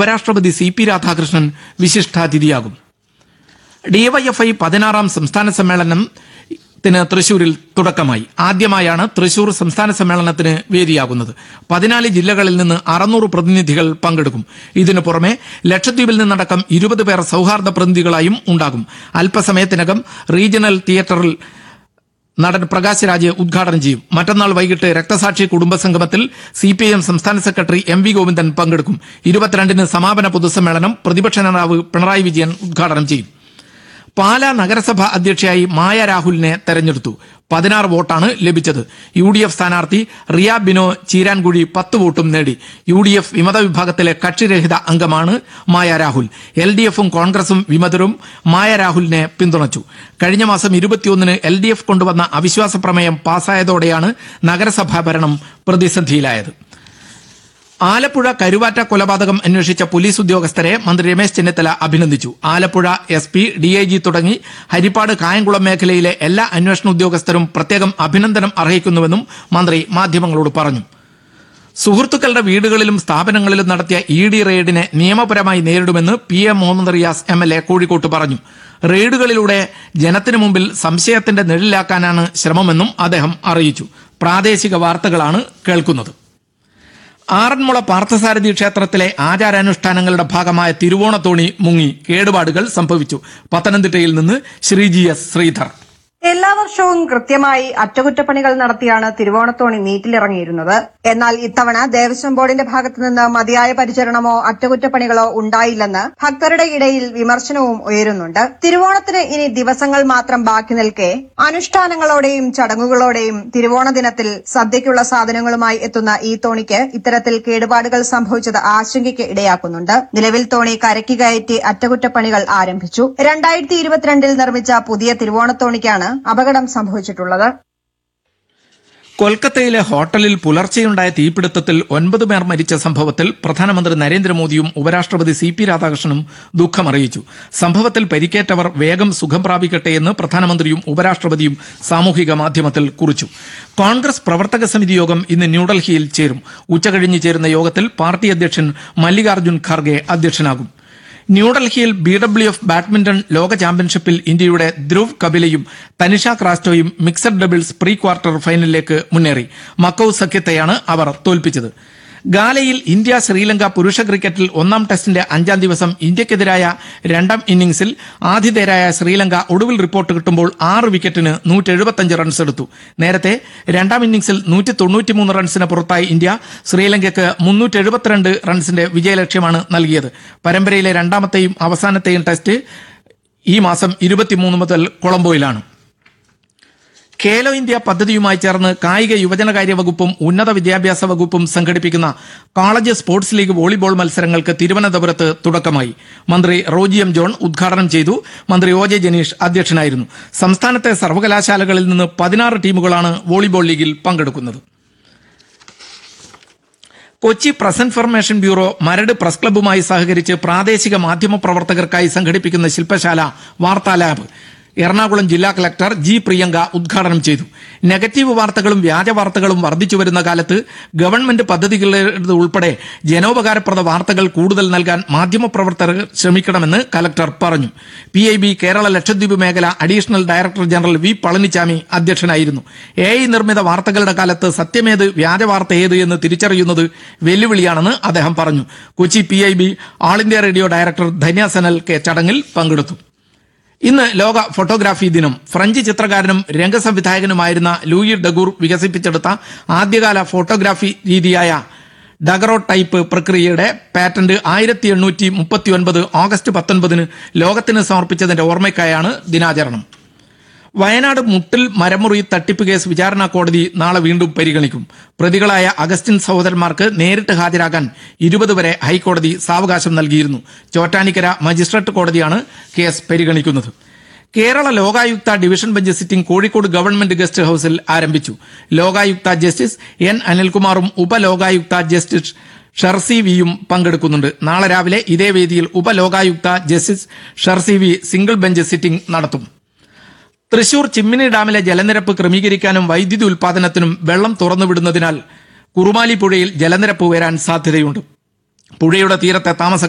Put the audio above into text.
ഉപരാഷ്ട്രപതി C P Radhakrishnan വിശിഷ്ടാതിഥിയാകും D Y F I പതിനാറാം സംസ്ഥാന സമ്മേളനത്തിന് തൃശൂരിൽ തുടക്കമായി ആദ്യമായാണ് തൃശൂർ സംസ്ഥാന സമ്മേളനത്തിന് വേദിയാകുന്നത് പതിനാല് ജില്ലകളിൽ നിന്ന് അറുന്നൂറ് പ്രതിനിധികൾ പങ്കെടുക്കും ഇതിനു പുറമെ ലക്ഷദ്വീപിൽ നിന്നടക്കം ഇരുപത് പേർ സൌഹാർദ്ദ പ്രതിനിധികളായും ഉണ്ടാകും അല്പസമയത്തിനകം റീജിയണൽ തിയേറ്ററിൽ നടൻ പ്രകാശ് രാജ് ഉദ്ഘാടനം ചെയ്യും മറ്റന്നാൾ വൈകിട്ട് രക്തസാക്ഷി കുടുംബസംഗമത്തിൽ സി പി ഐ എം സംസ്ഥാന സെക്രട്ടറി എം വി ഗോവിന്ദൻ പങ്കെടുക്കും ഇരുപത്തിരണ്ടിന് സമാപന പൊതുസമ്മേളനം പ്രതിപക്ഷ നേതാവ് പിണറായി വിജയൻ ഉദ്ഘാടനം ചെയ്യും പാലാ നഗരസഭ അധ്യക്ഷയായി മായ രാഹുലിനെ തെരഞ്ഞെടുത്തു പതിനാറ് വോട്ടാണ് ലഭിച്ചത് യു ഡി എഫ് സ്ഥാനാർത്ഥി റിയ ബിനോ ചീരാൻകുഴി പത്ത് വോട്ടും നേടി യു ഡി എഫ് വിമത വിഭാഗത്തിലെ കക്ഷിരഹിത അംഗമാണ് മായ രാഹുൽ എൽ ഡി എഫും കോൺഗ്രസും വിമതരും മായ രാഹുലിനെ പിന്തുണച്ചു കഴിഞ്ഞ മാസം ഇരുപത്തിയൊന്നിന് എൽ ഡി എഫ് കൊണ്ടുവന്ന അവിശ്വാസ പ്രമേയം പാസ്സായതോടെയാണ് നഗരസഭാ ഭരണം പ്രതിസന്ധിയിലായത് ആലപ്പുഴ കരുവാറ്റ കൊലപാതകം അന്വേഷിച്ച പോലീസ് ഉദ്യോഗസ്ഥരെ മന്ത്രി രമേശ് ചെന്നിത്തല അഭിനന്ദിച്ചു ആലപ്പുഴ എസ് പി ഡിഐജി തുടങ്ങി ഹരിപ്പാട് കായംകുളം മേഖലയിലെ എല്ലാ അന്വേഷണ ഉദ്യോഗസ്ഥരും പ്രത്യേകം അഭിനന്ദനം അർഹിക്കുന്നുവെന്നും മന്ത്രി മാധ്യമങ്ങളോട് പറഞ്ഞു സുഹൃത്തുക്കളുടെ വീടുകളിലും സ്ഥാപനങ്ങളിലും നടത്തിയ ഇ ഡി റെയ്ഡിനെ നിയമപരമായി നേരിടുമെന്ന് P M Muhammad Riyas M L A കോഴിക്കോട്ട് പറഞ്ഞു റെയ്ഡുകളിലൂടെ ജനത്തിനു മുമ്പിൽ സംശയത്തിന്റെ നിഴലിലാക്കാനാണ് ശ്രമമെന്നും അദ്ദേഹം അറിയിച്ചു പ്രാദേശിക വാർത്തകളാണ് കേൾക്കുന്നത് ആറന്മുള പാർത്ഥസാരഥി ക്ഷേത്രത്തിലെ ആചാരാനുഷ്ഠാനങ്ങളുടെ ഭാഗമായ തിരുവോണത്തോണി മുങ്ങി കേടുപാടുകൾ സംഭവിച്ചു പത്തനംതിട്ടയിൽ നിന്ന് ശ്രീജി എസ് ശ്രീധർ എല്ലാ വർഷവും കൃത്യമായി അറ്റകുറ്റപ്പണികൾ നടത്തിയാണ് തിരുവോണത്തോണി നീറ്റിലിറങ്ങിയിരുന്നത് എന്നാൽ ഇത്തവണ ദേവസ്വം ബോർഡിന്റെ ഭാഗത്തു നിന്ന് മതിയായ പരിചരണമോ അറ്റകുറ്റപ്പണികളോ ഉണ്ടായില്ലെന്ന് ഭക്തരുടെ ഇടയിൽ വിമർശനവും ഉയരുന്നുണ്ട് തിരുവോണത്തിന് ഇനി ദിവസങ്ങൾ മാത്രം ബാക്കി നിൽക്കെ അനുഷ്ഠാനങ്ങളോടെയും ചടങ്ങുകളോടെയും തിരുവോണ ദിനത്തിൽ സദ്യയ്ക്കുള്ള സാധനങ്ങളുമായി എത്തുന്ന ഈ തോണിക്ക് ഇത്തരത്തിൽ കേടുപാടുകൾ സംഭവിച്ചത് ആശങ്കയ്ക്ക് ഇടയാക്കുന്നുണ്ട് നിലവിൽ തോണി കരയ്ക്ക് കയറ്റി അറ്റകുറ്റപ്പണികൾ ആരംഭിച്ചു രണ്ടായിരത്തി ഇരുപത്തിരണ്ടിൽ നിർമ്മിച്ച പുതിയ തിരുവോണത്തോണിക്കാണ് അപകടം സംഭവിച്ചിട്ടുള്ളത് കൊൽക്കത്തയിലെ ഹോട്ടലിൽ പുലർച്ചെയുണ്ടായ തീപിടുത്തത്തിൽ ഒൻപത് പേർ മരിച്ച സംഭവത്തിൽ പ്രധാനമന്ത്രി നരേന്ദ്രമോദിയും ഉപരാഷ്ട്രപതി സി പി രാധാകൃഷ്ണനും ദുഃഖമറിയിച്ചു സംഭവത്തിൽ പരിക്കേറ്റവർ വേഗം സുഖം പ്രാപിക്കട്ടെ എന്ന് പ്രധാനമന്ത്രിയും ഉപരാഷ്ട്രപതിയും സാമൂഹിക മാധ്യമത്തിൽ കുറിച്ചു കോൺഗ്രസ് പ്രവർത്തക സമിതി യോഗം ഇന്ന് ന്യൂഡൽഹിയിൽ ചേരും ഉച്ചകഴിഞ്ഞ് ചേരുന്ന യോഗത്തിൽ പാർട്ടി അധ്യക്ഷൻ മല്ലികാർജ്ജുൻ ഖാർഗെ അധ്യക്ഷനാകും ന്യൂഡൽഹിയിൽ ബി ഡബ്ല്യു എഫ് ബാഡ്മിന്റൺ ലോക ചാമ്പ്യൻഷിപ്പിൽ ഇന്ത്യയുടെ ധ്രുവ് കപിലയും തനിഷ ക്രാസ്റ്റോയും മിക്സഡ് ഡബിൾസ് പ്രീ ക്വാർട്ടർ ഫൈനലിലേക്ക് മുന്നേറി മക്കൌ സഖ്യത്തെയാണ് അവർ തോൽപ്പിച്ചത് ഗാലയിൽ ഇന്ത്യ ശ്രീലങ്ക പുരുഷ ക്രിക്കറ്റിൽ ഒന്നാം ടെസ്റ്റിന്റെ അഞ്ചാം ദിവസം ഇന്ത്യക്കെതിരായ രണ്ടാം ഇന്നിംഗ്സിൽ ആതിഥേയരായ ശ്രീലങ്ക ഒടുവിൽ റിപ്പോർട്ട് കിട്ടുമ്പോൾ ആറ് വിക്കറ്റിന് നൂറ്റി റൺസ് എടുത്തു നേരത്തെ രണ്ടാം ഇന്നിംഗ്സിൽ നൂറ്റി തൊണ്ണൂറ്റിമൂന്ന് റൺസിന് പുറത്തായ ഇന്ത്യ ശ്രീലങ്കയ്ക്ക് മുന്നൂറ്റി എഴുപത്തിരണ്ട് റൺസിന്റെ വിജയലക്ഷ്യമാണ് നൽകിയത് പരമ്പരയിലെ രണ്ടാമത്തെയും അവസാനത്തെയും ടെസ്റ്റ് ഈ മാസം ഇരുപത്തിമൂന്ന് മുതൽ കൊളംബോയിലാണ് ഖേലോ ഇന്ത്യ പദ്ധതിയുമായി ചേർന്ന് കായിക യുവജനകാര്യ വകുപ്പും ഉന്നത വിദ്യാഭ്യാസ വകുപ്പും സംഘടിപ്പിക്കുന്ന കോളേജ് സ്പോർട്സ് ലീഗ് വോളിബോൾ മത്സരങ്ങൾക്ക് തിരുവനന്തപുരത്ത് തുടക്കമായി മന്ത്രി റോജി എം ജോൺ ഉദ്ഘാടനം ചെയ്തു മന്ത്രി ഒ ജെ ജനീഷ് അധ്യക്ഷനായിരുന്നു സംസ്ഥാനത്തെ സർവകലാശാലകളിൽ നിന്ന് പതിനാറ് ടീമുകളാണ് വോളിബോൾ ലീഗിൽ പങ്കെടുക്കുന്നത് Kochi press information bureau Maradu press ക്ലബ്ബുമായി സഹകരിച്ച് പ്രാദേശിക മാധ്യമ പ്രവർത്തകർക്കായി സംഘടിപ്പിക്കുന്ന ശില്പശാല വാർത്താ ലാബ് എറണാകുളം ജില്ലാ കളക്ടർ ജി പ്രിയങ്ക ഉദ്ഘാടനം ചെയ്തു നെഗറ്റീവ് വാർത്തകളും വ്യാജ വാർത്തകളും വർദ്ധിച്ചു വരുന്ന കാലത്ത് ഗവൺമെന്റ് പദ്ധതികളുടെ ഉൾപ്പെടെ ജനോപകാരപ്രദ വാർത്തകൾ കൂടുതൽ നൽകാൻ മാധ്യമപ്രവർത്തകർ ശ്രമിക്കണമെന്ന് കലക്ടർ പറഞ്ഞു P I B Kerala Lakshadweep മേഖല additional director general V Palanichami അധ്യക്ഷനായിരുന്നു എ ഐ നിർമ്മിത വാർത്തകളുടെ കാലത്ത് സത്യമേത് വ്യാജ വാർത്ത ഏത് എന്ന് തിരിച്ചറിയുന്നത് വെല്ലുവിളിയാണെന്ന് അദ്ദേഹം പറഞ്ഞു Kochi P I B all India radio director Dhanya Sanal K ചടങ്ങിൽ പങ്കെടുത്തു ഇന്ന് ലോക ഫോട്ടോഗ്രാഫി ദിനം ഫ്രഞ്ച് ചിത്രകാരനും രംഗസംവിധായകനുമായിരുന്ന ലൂയി ഡഗൂർ വികസിപ്പിച്ചെടുത്ത ആദ്യകാല ഫോട്ടോഗ്രാഫി രീതിയായ ഡഗറോ ടൈപ്പ് പ്രക്രിയയുടെ പാറ്റന്റ് ആയിരത്തി എണ്ണൂറ്റി മുപ്പത്തി ഒൻപത് ഓഗസ്റ്റ് പത്തൊൻപതിന് ലോകത്തിന് സമർപ്പിച്ചതിന്റെ ഓർമ്മയ്ക്കായാണ് ദിനാചരണം വയനാട് മുട്ടിൽ മരമുറി തട്ടിപ്പ് കേസ് വിചാരണ കോടതി നാളെ വീണ്ടും പരിഗണിക്കും പ്രതികളായ അഗസ്റ്റിൻ സഹോദരന്മാർക്ക് നേരിട്ട് ഹാജരാകാൻ ഇരുപത് വരെ ഹൈക്കോടതി സാവകാശം നൽകിയിരുന്നു ചോറ്റാനിക്കര മജിസ്ട്രേറ്റ് കോടതിയാണ് കേസ് പരിഗണിക്കുന്നത് Kerala Lokayukta division bench sitting Kozhikode government guest ഹൌസിൽ ആരംഭിച്ചു ലോകായുക്ത ജസ്റ്റിസ് എൻ അനിൽകുമാറും ഉപലോകായുക്ത ജസ്റ്റിസ് ഷർസി വിയും പങ്കെടുക്കുന്നുണ്ട് നാളെ രാവിലെ ഇതേ വേദിയിൽ Upalokayukta justice Shircy V single bench sitting നടത്തും തൃശൂർ ചിമ്മിനി ഡാമിലെ ജലനിരപ്പ് ക്രമീകരിക്കാനും വൈദ്യുതി ഉൽപാദനത്തിനും വെള്ളം തുറന്നുവിടുന്നതിനാൽ കുറുമാലി പുഴയിൽ ജലനിരപ്പ് ഉയരാൻ സാധ്യതയുണ്ട് പുഴയുടെ തീരത്തെ താമസ